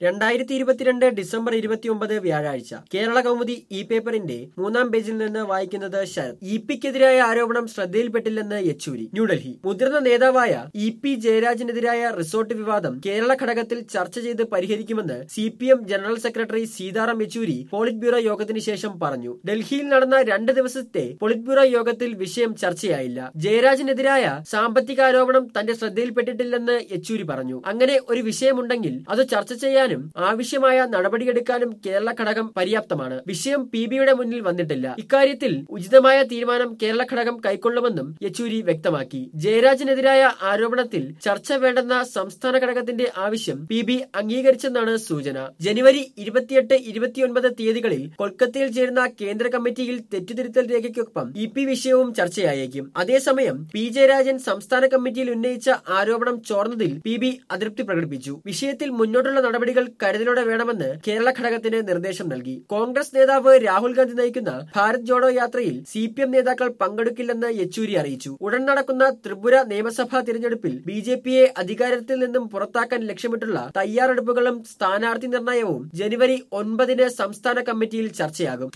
രണ്ടായിരത്തി ഇരുപത്തിരണ്ട് ഡിസംബർ ഇരുപത്തിയൊമ്പത് വ്യാഴാഴ്ച കേരള കൗമുദി ഇ പേപ്പറിന്റെ മൂന്നാം പേജിൽ നിന്ന് വായിക്കുന്നത് ശരത് ഇ പിക്കെതിരായ ആരോപണം ശ്രദ്ധയിൽപ്പെട്ടില്ലെന്ന് യെച്ചൂരി ന്യൂഡൽഹി മുതിർന്ന നേതാവായ ഇ പി ജയരാജനെതിരായ റിസോർട്ട് വിവാദം കേരള ഘടകത്തിൽ ചർച്ച ചെയ്ത് പരിഹരിക്കുമെന്ന് C P M general secretary Sitaram Yechury polit bureau യോഗത്തിന് ശേഷം പറഞ്ഞു ഡൽഹിയിൽ നടന്ന രണ്ട് ദിവസത്തെ പോളിറ്റ് ബ്യൂറോ യോഗത്തിൽ വിഷയം ചർച്ചയായില്ല ജയരാജനെതിരായ സാമ്പത്തിക ആരോപണം തന്റെ ശ്രദ്ധയിൽപ്പെട്ടിട്ടില്ലെന്ന് യെച്ചൂരി പറഞ്ഞു അങ്ങനെ ഒരു വിഷയമുണ്ടെങ്കിൽ അത് ചർച്ച ചെയ്യാനും ആവശ്യമായ നടപടിയെടുക്കാനും കേരള ഘടകം പര്യാപ്തമാണ് വിഷയം പി ബിയുടെ മുന്നിൽ വന്നിട്ടില്ല ഇക്കാര്യത്തിൽ ഉചിതമായ തീരുമാനം കേരള ഘടകം കൈക്കൊള്ളുമെന്നും യെച്ചൂരി വ്യക്തമാക്കി ജയരാജനെതിരായ ആരോപണത്തിൽ ചർച്ച വേണ്ടെന്ന സംസ്ഥാന ഘടകത്തിന്റെ ആവശ്യം പി ബി അംഗീകരിച്ചെന്നാണ് സൂചന ജനുവരി ഇരുപത്തിയെട്ട് ഇരുപത്തിയൊൻപത് തീയതികളിൽ കൊൽക്കത്തയിൽ ചേരുന്ന കേന്ദ്ര കമ്മിറ്റിയിൽ തെറ്റുതിരുത്തൽ രേഖയ്ക്കൊപ്പം ഇ പി വിഷയവും ചർച്ചയായേക്കും അതേസമയം പി ജയരാജൻ സംസ്ഥാന കമ്മിറ്റിയിൽ ഉന്നയിച്ച ആരോപണം ചോർന്നതിൽ പി ബി അതൃപ്തി പ്രകടിപ്പിച്ചു വിഷയത്തിൽ മുന്നോട്ടുള്ള നടപടികൾ കരുതലോടെ വേണമെന്ന് കേരള ഘടകത്തിന് നിർദ്ദേശം നൽകി കോൺഗ്രസ് നേതാവ് രാഹുൽ ഗാന്ധി നയിക്കുന്ന ഭാരത് ജോഡോ യാത്രയിൽ സി പി എം നേതാക്കൾ പങ്കെടുക്കില്ലെന്ന് യെച്ചൂരി അറിയിച്ചു ഉടൻ നടക്കുന്ന ത്രിപുര നിയമസഭാ തിരഞ്ഞെടുപ്പിൽ ബി ജെ പിയെ അധികാരത്തിൽ നിന്നും പുറത്താക്കാൻ ലക്ഷ്യമിട്ടുള്ള തയ്യാറെടുപ്പുകളും സ്ഥാനാർത്ഥി നിർണയവും ജനുവരി ഒൻപതിന് സംസ്ഥാന കമ്മിറ്റിയിൽ ചർച്ചയാകും